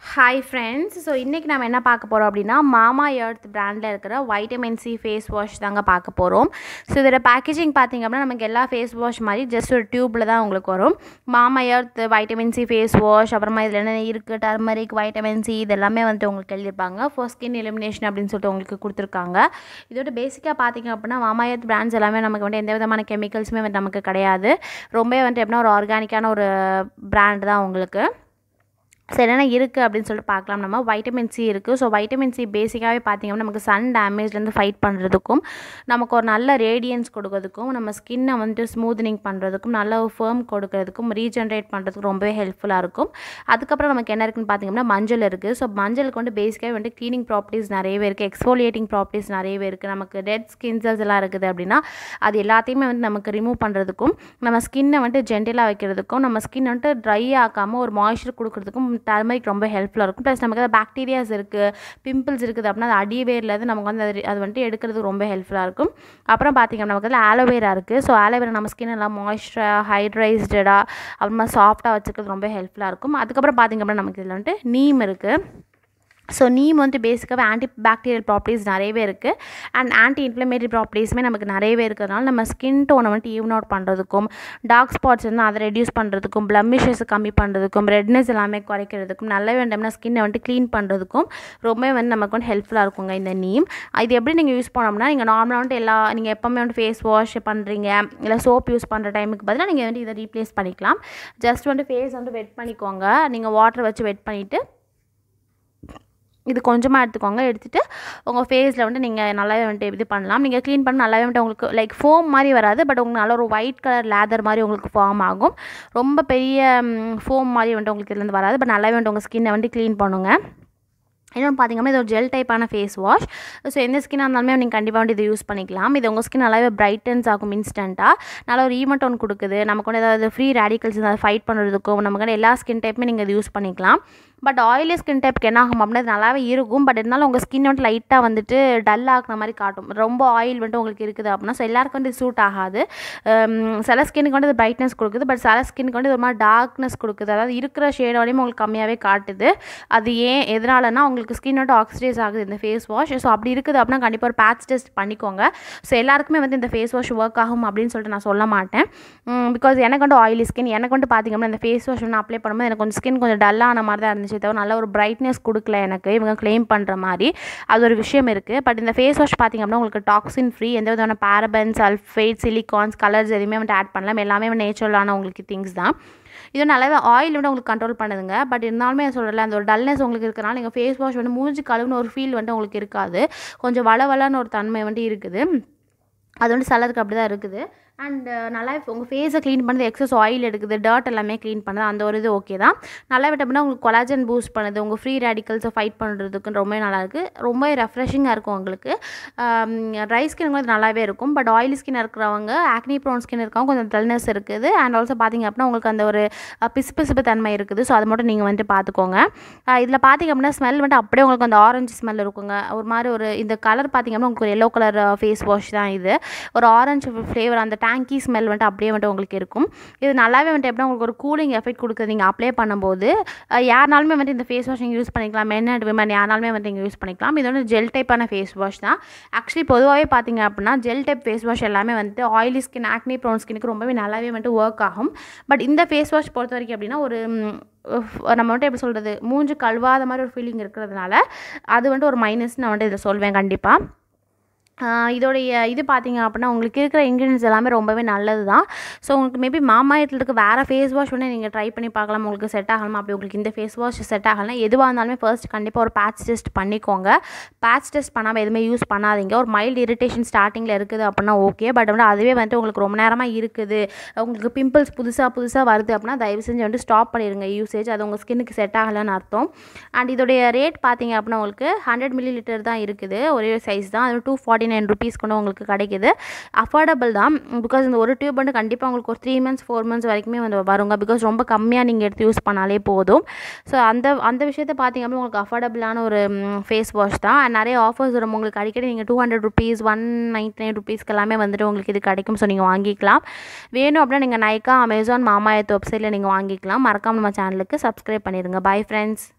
hi friends so இன்றைக்கி நம்ம என்ன பார்க்க போகிறோம் அப்படின்னா மாமா எர்த் பிராண்டில் இருக்கிற வைட்டமின் சி ஃபேஸ் வாஷ் தாங்க பார்க்க போகிறோம் ஸோ இதோட பேக்கேஜிங் பார்த்திங்க அப்படின்னா நமக்கு எல்லா ஃபேஸ் வாஷ் மாதிரி ஜஸ்ட் ஒரு டியூப்பில் தான் உங்களுக்கு வரும் Mamaearth vitamin C face wash அப்புறமா இதில் என்ன இருக்குது டர்மரிக் வைட்டமின் சி இது எல்லாமே வந்துட்டு உங்களுக்கு எழுதியிருப்பாங்க ஃபார் ஸ்கின் எலிமினேஷன் அப்படின்னு சொல்லிட்டு உங்களுக்கு கொடுத்துருக்காங்க இதோட பேசிக்காக பார்த்திங்க அப்படின்னா மாமா எர்த் பிராண்ட்ஸ் எல்லாமே நமக்கு வந்து எந்த விதமான கெமிக்கல்ஸுமே வந்து நமக்கு கிடையாது ரொம்ப வந்துட்டு எப்படின்னா ஒரு ஆர்கானிக்கான ஒரு பிராண்ட் தான் உங்களுக்கு ஸோ என்னென்ன இருக்குது அப்படின்னு சொல்லிட்டு பார்க்கலாம் நம்ம வைட்டமின் சி இருக்குது ஸோ வைட்டமின் சி பேசிக்காகவே பார்த்திங்கன்னா நமக்கு சன் டேமேஜ்லேருந்து ஃபைட் பண்ணுறதுக்கும் நமக்கு ஒரு நல்ல ரேடியன்ஸ் கொடுக்கறதுக்கும் நம்ம ஸ்கின்னை வந்துட்டு ஸ்மூத்னிங் பண்ணுறதுக்கும் நல்ல ஒரு ஃபேம் கொடுக்கறதுக்கும் ரீஜென்ரேட் பண்ணுறதுக்கும் ரொம்பவே ஹெல்ப்ஃபுல்லாக இருக்கும் அதுக்கப்புறம் நமக்கு என்ன இருக்குன்னு பார்த்திங்கன்னா மஞ்சள் இருக்குது ஸோ மஞ்சளுக்கு வந்து பேசிக்காக வந்து க்ளீனிங் ப்ராப்பர்ட்டிஸ் நிறையவே இருக்குது எக்ஸ்ஃபோலியேட்டிங் ப்ராப்பர்ட்டிஸ் நிறையவே இருக்குது நமக்கு டெட் ஸ்கின் செல்ஸ் எல்லாம் இருக்குது அப்படின்னா அது எல்லாத்தையுமே வந்து நமக்கு ரிமூவ் பண்ணுறதுக்கும் நம்ம ஸ்கின்னை வந்துட்டு ஜென்டலாக வைக்கிறதுக்கும் நம்ம ஸ்கின் வந்துட்டு ட்ரை ஆக்காமல் ஒரு மாய்ஸ்சர் கொடுக்கறதுக்கும் டர்மரிக் ரொம்ப ஹெல்ப்ஃபுல்லாக இருக்கும் ப்ளஸ் நமக்கு ஏதாவது பாக்டீரியாஸ் இருக்குது பிம்பிள்ஸ் இருக்குது அப்படின்னா அது அடிவேர்லேருந்து நமக்கு வந்து அது அது வந்துட்டு எடுக்கிறதுக்கு ரொம்ப ஹெல்ப்ஃபுல்லாக இருக்கும் அப்புறம் பார்த்திங்கன்னா நமக்கு அதில் ஆலோவேரா இருக்குது ஸோ ஆலோவேரா நம்ம ஸ்கின் எல்லாம் மாய்ஸ்சராக ஹைட்ரைஸ்டடாக அப்புறமா சாஃப்டாக வச்சுக்கிறது ரொம்ப ஹெல்ப்ஃபுல்லாக இருக்கும் அதுக்கப்புறம் பார்த்திங்க அப்படின்னா நமக்கு இதில் வந்துட்டு நீம் இருக்குது ஸோ நீம் வந்து பேசிக்காகவே ஆன்டி பாக்டீரியல் ப்ராப்பர்ட்டிஸ் நிறையவே இருக்குது அண்ட் ஆன்டி இன்ஃப்ளமேட்டரி ப்ராப்பர்ட்டிஸுமே நமக்கு நிறையவே இருக்கிறதுனால நம்ம ஸ்கின் டோனை வந்துட்டு ஈவன் அவுட் பண்ணுறதுக்கும் டார்க் ஸ்பாட்ஸ் வந்து அதை ரெடியூஸ் பண்ணுறதுக்கும் ப்ளம்மிஷஸ் கம்மி பண்ணுறதுக்கும் ரெட்னஸ் எல்லாமே குறைக்கிறதுக்கும் நல்ல வேண்டாம்னா ஸ்கின்னை வந்துட்டு க்ளீன் பண்ணுறதுக்கும் ரொம்பவே வந்து நமக்கு வந்து ஹெல்ப்ஃபுல்லாக இருக்குங்க இந்த நீம் இது எப்படி நீங்கள் யூஸ் பண்ணோம்னா நீங்கள் நார்மலாக வந்துட்டு எல்லா நீங்கள் எப்போவுமே வந்துட்டு ஃபேஸ் வாஷ் பண்ணுறீங்க இல்லை சோப் யூஸ் பண்ணுற டைமுக்கு பதிலாக நீங்கள் வந்து இதை ரீப்ளேஸ் பண்ணிக்கலாம் ஜஸ்ட் வந்துட்டு ஃபேஸ் வந்து வெட் பண்ணிக்கோங்க நீங்கள் வாட்டர் வச்சு வெட் பண்ணிவிட்டு இது கொஞ்சமாக எடுத்துக்கோங்க எடுத்துகிட்டு உங்கள் ஃபேஸில் வந்துட்டு நீங்கள் நல்லாவே வந்துட்டு இது பண்ணலாம் நீங்கள் க்ளீன் பண்ண நல்லாவே வந்துட்டு உங்களுக்கு லைக் ஃபோம் மாதிரி வராது பட் உங்களுக்கு நல்ல ஒரு ஒயிட் கலர் லேதர் மாதிரி உங்களுக்கு ஃபார்ம் ஆகும் ரொம்ப பெரிய ஃபோம் மாதிரி வந்துட்டு உங்களுக்கு இதுலேருந்து வராது பட் நல்லாவே வந்துட்டு உங்கள் ஸ்கின்னை வந்துட்டு க்ளீன் பண்ணுங்கள் இன்னொன்று பார்த்தீங்கன்னா இது ஒரு ஜெல் டைப்பான ஃபேஸ் வாஷ் ஸோ எந்த ஸ்கின்னாக இருந்தாலுமே நீங்கள் கண்டிப்பாக வந்து இதை யூஸ் பண்ணிக்கலாம் இது உங்கள் ஸ்கின் நல்லாவே பிரைட்டன்ஸ் ஆகும் இன்ஸ்டண்ட்டாக நல்ல ஒரு ஈவன் டோன் கொடுக்குது நமக்கு வந்து ஏதாவது ஃப்ரீ ரேடிக்கல்ஸ் ஏதாவது ஃபைட் பண்ணுறதுக்கும் நமக்கு வந்து எல்லா ஸ்கின் டைப்புமே நீங்கள் இது யூஸ் பண்ணிக்கலாம் பட் ஆயிலி ஸ்கின் டைப்க்கு என்ன ஆகும் அப்படின்னா அது நல்லாவே இருக்கும் பட் இருந்தாலும் உங்கள் ஸ்கின் வந்துட்டு லைட்டாக வந்துட்டு டல் ஆகின மாதிரி காட்டும் ரொம்ப ஆயில் வந்துட்டு உங்களுக்கு இருக்குது அப்படின்னா ஸோ எல்லாருக்கும் வந்து சூட் ஆகாது சில ஸ்கின்னுக்கு வந்து அது பிரைட்னஸ் கொடுக்குது பட் சில ஸ்கின்னுக்கு வந்து ஒரு மாதிரி டார்க்னஸ் கொடுக்குது அதாவது இருக்கிற ஷேடோடையும் உங்களுக்கு கம்மியாகவே காட்டுது அது ஏன் எதனாலனா உங்களுக்கு ஸ்கின் வந்துட்டு ஆக்சிடைஸ் ஆகுது இந்த ஃபேஸ் வாஷ் ஸோ அப்படி இருக்குது அப்படின்னா கண்டிப்பாக ஒரு பேட்ச் டெஸ்ட் பண்ணிக்கோங்க ஸோ எல்லாருக்குமே வந்து இந்த ஃபேஸ் வாஷ் ஒர்க் ஆகும் அப்படின்னு சொல்லிட்டு நான் சொல்ல மாட்டேன் பிகாஸ் எனக்கு வந்து ஆயிலி ஸ்கின் எனக்கு வந்து பார்த்திங்க அப்படின்னா இந்த ஃபேஸ் வாஷ் ஒன்று அப்ளை பண்ணும்போது எனக்கு கொஞ்சம் ஸ்கின் கொஞ்சம் டல்லான மாதிரி தான் இருந்துச்சு தவிர நல்ல ஒரு பிரைட்னஸ் கொடுக்கல எனக்கு இவங்க கிளைம் பண்ணுற மாதிரி அது ஒரு விஷயம் இருக்குது பட் இந்த ஃபேஸ் வாஷ் பார்த்திங்க அப்படின்னா உங்களுக்கு டாக்ஸின் ஃப்ரீ எந்த விதமான பேரபன் சல்ஃபேட் சிலிகான்ஸ் கலர்ஸ் எதுவுமே வந்துட்டு ஆட் பண்ணலாம் எல்லாமே நேச்சுரலான உங்களுக்கு திங்ஸ் தான் இது நல்லாவே ஆயில் வந்து உங்களுக்கு கண்ட்ரோல் பண்ணுதுங்க பட் இருந்தாலுமே சொல்லலை அந்த ஒரு டல்னஸ் உங்களுக்கு இருக்கிறனால நீங்கள் ஃபேஸ் வாஷ் வந்து மூஞ்சி கழுவுன ஒரு ஃபீல் வந்து உங்களுக்கு இருக்காது கொஞ்சம் வளவலன்னு ஒரு தன்மை வந்து இருக்குது அது வந்து சிலருக்கு அப்படி தான் இருக்குது அண்ட் நல்லா உங்கள் ஃபேஸை க்ளீன் பண்ணுறது எக்ஸஸ் ஆயில் எடுக்குது டர்ட் எல்லாமே க்ளீன் பண்ணுது அந்த ஒரு இது ஓகே தான் நல்லா விட்டோம்னா உங்களுக்கு கொலாஜன் பூஸ்ட் பண்ணுது உங்கள் ஃப்ரீ ரேடிக்கல்ஸை ஃபைட் பண்ணுறதுக்கு ரொம்ப நல்லாயிருக்கு ரொம்ப ரெஃப்ரெஷிங்காக இருக்கும் உங்களுக்கு ட்ரை ஸ்கின் வந்து நல்லாவே இருக்கும் பட் ஆயிலி ஸ்கின் இருக்கிறவங்க ஆக்னி ப்ரோன் ஸ்கின் இருக்கவங்க கொஞ்சம் டல்னஸ் இருக்குது அண்ட் ஆல்சோ பார்த்திங்க அப்படின்னா உங்களுக்கு அந்த ஒரு பிசு பிசுப்பு தன்மை இருக்குது ஸோ அது மட்டும் நீங்கள் வந்துட்டு பார்த்துக்கோங்க இதில் பார்த்திங்க அப்படின்னா ஸ்மெல் வந்துட்டு அப்படியே உங்களுக்கு அந்த ஆரஞ்சு ஸ்மெல் இருக்குங்க ஒரு மாதிரி ஒரு இந்த கலர் பார்த்திங்க அப்படின்னா உங்களுக்கு ஒரு எல்லோ கலர் ஃபேஸ் வாஷ் தான் இது ஒரு ஆரஞ்சு ஃப்ளேவர் அந்த டேங்கி ஸ்மெல் வந்துட்டு அப்படியே வந்துட்டு உங்களுக்கு இருக்கும் இது நல்லாவே வந்துட்டு எப்படின்னா உங்களுக்கு ஒரு கூலிங் எஃபெக்ட் கொடுக்குது நீங்கள் அப்ளை பண்ணும்போது யாருனாலுமே வந்து இந்த ஃபேஸ் வாஷ் நீங்கள் யூஸ் பண்ணிக்கலாம் மென் அண்ட் விமன் யாருனாலுமே வந்து நீங்கள் யூஸ் பண்ணிக்கலாம் இது வந்து ஜெல் டைப்பான ஃபேஸ் வாஷ் தான் ஆக்சுவலி பொதுவாகவே பார்த்தீங்க அப்படின்னா ஜெல் டைப் ஃபேஸ் வாஷ் எல்லாமே வந்துட்டு ஆயிலி ஸ்கின் ஆக்னி ப்ரோன் ஸ்கினுக்கு ரொம்பவே நல்லாவே வந்துட்டு ஒர்க் ஆகும் பட் இந்த ஃபேஸ் வாஷ் பொறுத்த வரைக்கும் அப்படின்னா ஒரு நம்ம வந்துட்டு எப்படி சொல்கிறது மூஞ்சு கழுவாத மாதிரி ஒரு ஃபீலிங் இருக்கிறதுனால அது வந்துட்டு ஒரு மைனஸ் நான் வந்துட்டு இதை சொல்வேன் கண்டிப்பாக இதோடைய இது பார்த்தீங்க அப்படின்னா உங்களுக்கு இருக்கிற இன்க்ரீடியன்ஸ் எல்லாமே ரொம்பவே நல்லது தான் ஸோ உங்களுக்கு மேபி மாமாயத்தில் இருக்க வேறு ஃபேஸ் வாஷ் வந்து நீங்கள் ட்ரை பண்ணி பார்க்கலாம் உங்களுக்கு செட் ஆகலாமா அப்படி உங்களுக்கு இந்த ஃபேஸ் வாஷ் செட் ஆகலாம் எதுவாக இருந்தாலுமே ஃபர்ஸ்ட் கண்டிப்பாக ஒரு பேட்ச் டெஸ்ட் பண்ணிக்கோங்க பேட்ச் டெஸ்ட் பண்ணாமல் எதுவுமே யூஸ் பண்ணாதீங்க ஒரு மைல்டு இரிட்டேஷன் ஸ்டார்டிங்கில் இருக்குது அப்படின்னா ஓகே பட் வந்து அதுவே வந்துட்டு உங்களுக்கு ரொம்ப நேரமாக இருக்குது உங்களுக்கு பிம்பிள்ஸ் புதுசாக புதுசாக வருது அப்படின்னா தயவு செஞ்சு வந்துட்டு ஸ்டாப் பண்ணிடுங்க யூசேஜ் அது உங்கள் ஸ்கின்னுக்கு செட் ஆகலைன்னு அர்த்தம் அண்ட் இதோடைய ரேட் பார்த்தீங்க அப்படின்னா உங்களுக்கு ஹண்ட்ரட் மில்லி லிட்டர் தான் இருக்குது ஒரே சைஸ் தான் அது டூ ஃபார்ட்டி நைன் ருபீஸ் கொண்டு உங்களுக்கு கிடைக்குது அஃபோர்டபுள் தான் பிகாஸ் இந்த ஒரு டியூப் வந்து கண்டிப்பாக உங்களுக்கு ஒரு த்ரீ மந்த்ஸ் ஃபோர் மந்த்ஸ் வரைக்குமே வந்து வருங்க பிகாஸ் ரொம்ப கம்மியாக நீங்கள் எடுத்து யூஸ் பண்ணாலே போதும் ஸோ அந்த அந்த விஷயத்தை பார்த்தீங்க அப்படின்னா உங்களுக்கு அஃபோர்டபுளான ஒரு ஃபேஸ் வாஷ் தான் அண்ட் நிறைய ஆஃபர்ஸ் வரும் உங்களுக்கு அடிக்கடி நீங்கள் two hundred rupees one ninety nine ருபீஸ்க்கு எல்லாமே வந்துட்டு உங்களுக்கு இது கிடைக்கும் ஸோ நீங்கள் வாங்கிக்கலாம் வேணும் அப்படின்னா நீங்கள் நைக்கா அமேசான் மாமாயத்து வெப்சைட்டில் நீங்கள் வாங்கிக்கலாம் மறக்காமல் நம்ம சேனலுக்கு சப்ஸ்கிரைப் பண்ணிடுங்க பை ஃப்ரெண்ட்ஸ்